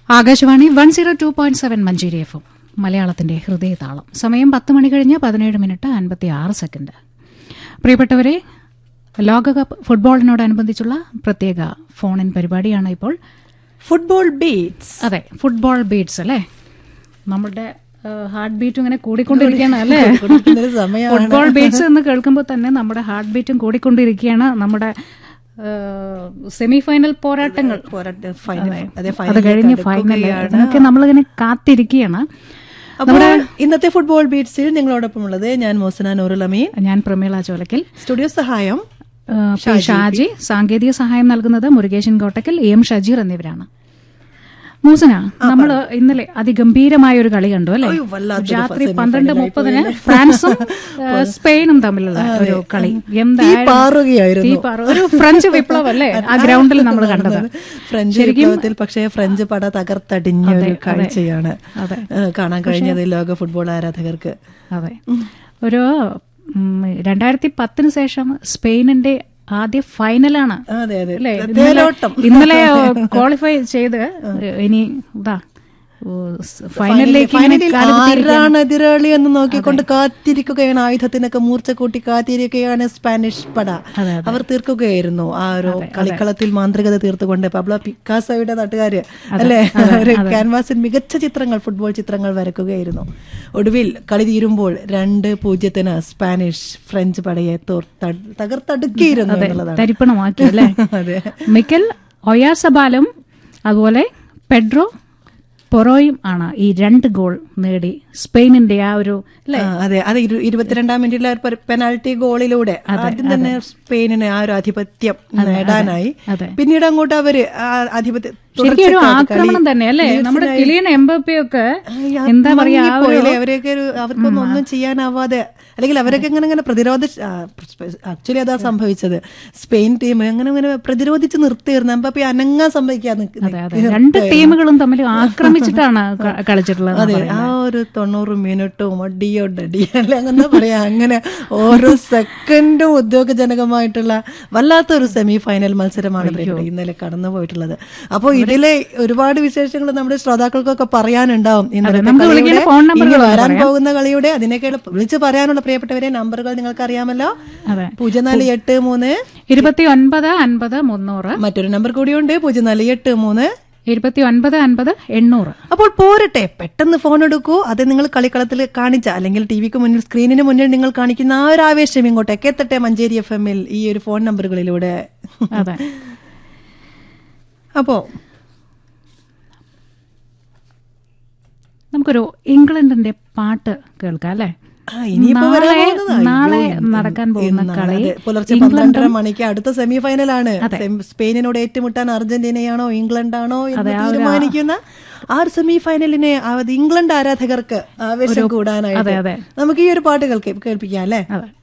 Akashvani one zero two point seven Manjeri F മലയാളത്തിന്റെ ഹൃദയതാളം സമയം പത്ത് മണി കഴിഞ്ഞ് പതിനേഴ് മിനിറ്റ് അൻപത്തി ആറ് സെക്കൻഡ് പ്രിയപ്പെട്ടവരെ ലോകകപ്പ് ഫുട്ബോളിനോടനുബന്ധിച്ചുള്ള പ്രത്യേക ഫോൺ ഇൻ പരിപാടിയാണ് ഇപ്പോൾ ഫുട്ബോൾ ബീറ്റ്സ് അതെ ഫുട്ബോൾ ബീറ്റ്സ് അല്ലേ നമ്മുടെ ഹാർട്ട് ബീറ്റും ഇങ്ങനെ കൂടിക്കൊണ്ടിരിക്കുകയാണ് അല്ലേ കൂടിക്കൊണ്ടിരിക്കുന്ന ഒരു സമയമാണ്. ഫുട്ബോൾ ബീറ്റ്സ് എന്ന് കേൾക്കുമ്പോൾ തന്നെ നമ്മുടെ ഹാർട്ട് ബീറ്റും കൂടിക്കൊണ്ടിരിക്കുകയാണ് നമ്മുടെ സെമി ഫൈനൽ പോരാട്ടങ്ങൾ പോരാട്ട ഫൈനൽ അതെ അത് ഫൈനൽ കഴിഞ്ഞ് ഫൈനൽ ഇതിനൊക്കെ നമ്മളിങ്ങനെ കാത്തിരിക്കുകയാണ് അപ്പോൾ ഇന്നത്തെ ഫുട്ബോൾ ബീറ്റ്സിൽ നിങ്ങളോടൊപ്പം ഉള്ളത് ഞാൻ മോസന നൂറുലമീൻ ഞാൻ പ്രമീള ചോലക്കൽ സ്റ്റുഡിയോ സഹായം ആ, പി. ഷാജി സാങ്കേതിക സഹായം നൽകുന്നത് മുരുകേശൻ കോട്ടക്കൽ എ എം ഷജീർ എന്നിവരാണ് മൂസന നമ്മൾ ഇന്നലെ അതിഗംഭീരമായ ഒരു കളി കണ്ടു അല്ലെ അയ്യോ, വല്ലാത്തൊരു രാത്രി semi പന്ത്രണ്ട് final ആയി മുപ്പതിന് ഫ്രാൻസും ആ, സ്പെയിനും തമ്മിലുള്ള ഒരു കളി എന്തായാലും പാറുകയായിരുന്നു. തീ പാറു- ഒരു ഫ്രഞ്ച് വിപ്ലവം അല്ലേ ആ ഗ്രൗണ്ടിൽ നമ്മൾ കണ്ടത് ഫ്രഞ്ച് വിപ്ലവത്തിൽ പക്ഷേ ഫ്രഞ്ച് പട തകർത്തടിഞ്ഞ ഒരു കാഴ്ചയാണ് അതെ. ഏഹ് കാണാൻ കഴിഞ്ഞത് ലോക ഫുട്ബോൾ ആരാധകർക്ക് അതെ ഒരു ഉം, രണ്ടായിരത്തി പത്തിന് ശേഷം സ്പെയിനിന്റെ ആദ്യ ഫൈനലാണ് അതെ അതെ അല്ലേ? തേരോട്ടം ഇന്നലെ ക്വാളിഫൈ ചെയ്ത് ഇനി ഇതാ ഓ, സ് ഫൈനലിലേക്ക് ഇങ്ങനെ ഫൈനലിൽ ആരാണ് എതിരാളി എന്ന് നോക്കിക്കൊണ്ട് കാത്തിരിക്കുകയാണ് ആയുധത്തിനൊക്കെ മൂർച്ച കൂട്ടി കാത്തിരിക്കുകയാണ് സ്പാനിഷ് പട അതെ, അവർ തീർക്കുകയായിരുന്നു ആ ഒരു കളിക്കളത്തിൽ മാന്ത്രികത തീർത്തുകൊണ്ട് പബ്ലോ പിക്കാസോയുടെ നാട്ടുകാര് അല്ലെ ഒരു ക്യാൻവാസിൽ മികച്ച ചിത്രങ്ങൾ ഫുട്ബോൾ ചിത്രങ്ങൾ വരക്കുകയായിരുന്നു ഒടുവിൽ കളി തീരുമ്പോൾ രണ്ട് പൂജ്യത്തിന് സ്പാനിഷ് ഫ്രഞ്ച് പടയെ തോർ- ത- തകർത്തടുക്കിയിരുന്നു എന്നുള്ളതാണ് തരിപ്പണമാക്കി അല്ലേ അതെ മിക്കൽ ഒയാസബാലും അതുപോലെ പെഡ്രോ പൊറോയും ആണ് ഈ രണ്ട് ഗോൾ നേടി സ്പെയിനിന്റെ ആ ഒരു അല്ലേ ആ, അതെ അത് ഇരു- ഇരുപത്തിരണ്ടാം മിനിറ്റിലെ ഒരു പെനാൽറ്റി ഗോളിലൂടെ ആദ്യം തന്നെ സ്പെയിനിന് ആ ഒരു ആധിപത്യം നേടാനായി അതെ. പിന്നീട് അങ്ങോട്ട് അവര് ആ ആധിപത്യം ശരിക്കും ഒരു തുടർച്ചയായിട്ട് കളി ആക്രമണം തന്നെ അല്ലേ നമ്മുടെ കിലിയൻ എംബപ്പിയൊക്കെ അയ്യ, എന്താ പറയാ ആ ഒരു മങ്ങിപ്പോയില്ലേ? അവരെയൊക്കെ ഒരു അവർക്കൊന്നും ഒന്നും ചെയ്യാനാവാതെ അല്ലെങ്കിൽ അവരൊക്കെ ഇങ്ങനെ ഇങ്ങനെ പ്രതിരോധ ആക്ച്വലി അതാ സംഭവിച്ചത് സ്പെയിൻ ടീം അങ്ങനെ ഇങ്ങനെ പ്രതിരോധിച്ച് നിർത്തിയിരുന്നു എംബപ്പി അനങ്ങാൻ സംഭവിക്കാൻ അതെ അതെ രണ്ട് ടീമുകളും തമ്മിൽ ആക്രമിച്ചിട്ടാണ് ക- കളിച്ചിട്ടുള്ളത് അതെ ആ ഒരു തൊണ്ണൂറ് മിനിറ്റും അടിയോ ഡടിയോ അല്ലെ അങ്ങനെ പറയാ അങ്ങനെ ഓരോ സെക്കൻഡും ഉദ്യോഗജനകമായിട്ടുള്ള വല്ലാത്തൊരു സെമി ഫൈനൽ മത്സരമാണ് പ്രിയപ്പെട്ട ഇന്നലെ കടന്നു പോയിട്ടുള്ളത് അപ്പോൾ ഇതിലെ ഒരുപാട് വിശേഷങ്ങൾ നമ്മുടെ ശ്രോതാക്കൾക്കൊക്കെ പറയാനുണ്ടാവും ഇന്നലത്തെ നമുക്ക് കളിയുടെ, വിളിക്കുന്ന ഫോൺ നമ്പറുകൾ ഇനി ഒന്ന് വരാൻ പറയാം. പോകുന്ന കളിയുടെ അതിനൊക്കെ വിളിച്ച് പറയാനുള്ള പ്രിയപ്പെട്ടവരെ നമ്പറുകൾ നിങ്ങൾക്ക് അറിയാമല്ലോ അതെ പൂജ്യം നാല് എട്ട് മൂന്ന് ഇരുപത്തി ഒൻപത് അൻപത് മുന്നൂറ് മറ്റൊരു നമ്പർ കൂടിയുണ്ട് പൂജ്യം നാല് എട്ട് മൂന്ന് ഇരുപത്തി ഒൻപത് അൻപത് എണ്ണൂറ് അപ്പോൾ പോരട്ടെ പെട്ടെന്ന് ഫോൺ എടുക്കൂ അത് നിങ്ങൾ കളിക്കളത്തിൽ കാണിച്ച അല്ലെങ്കിൽ ടി വിക്ക് മുന്നിൽ സ്ക്രീനിന് മുന്നിൽ നിങ്ങൾ കാണിക്കുന്ന ആ ഒരു ആവേശം ഇങ്ങോട്ടേക്ക് എത്തട്ടെ മഞ്ചേരി എഫ് എമ്മിൽ ഈ ഒരു ഫോൺ നമ്പറുകളിലൂടെ അതെ അപ്പോ നമുക്കൊരു ഇംഗ്ലണ്ടിന്റെ പാട്ട് കേൾക്കാം അല്ലേ ആ, ഇനിയിപ്പോ വരാൻ നാളെ പോകുന്നതാ. നാളെ അയ്യോ, ഇന്ന് നടക്കാൻ പോകുന്ന ഇന്ന് കളി അതെ, പുലർച്ചെ പന്ത്രണ്ടര മണിക്ക് അടുത്ത സെമി ഫൈനലാണ് സ്പെയിനിനോട് ഏറ്റുമുട്ടാൻ അർജന്റീനയാണോ ഇംഗ്ലണ്ടാണോ എന്ന് തീരുമാനിക്കുന്ന ആ ഒരു സെമി ഫൈനലിനെ അത് ഇംഗ്ലണ്ട് ആരാധകർക്ക് ആവേശം കൂടാനായിട്ട് അതെ, അതെ. നമുക്ക് ഈ ഒരു പാട്ട് കേൾക്ക- കേൾപ്പിക്കാം അല്ലേ അതെ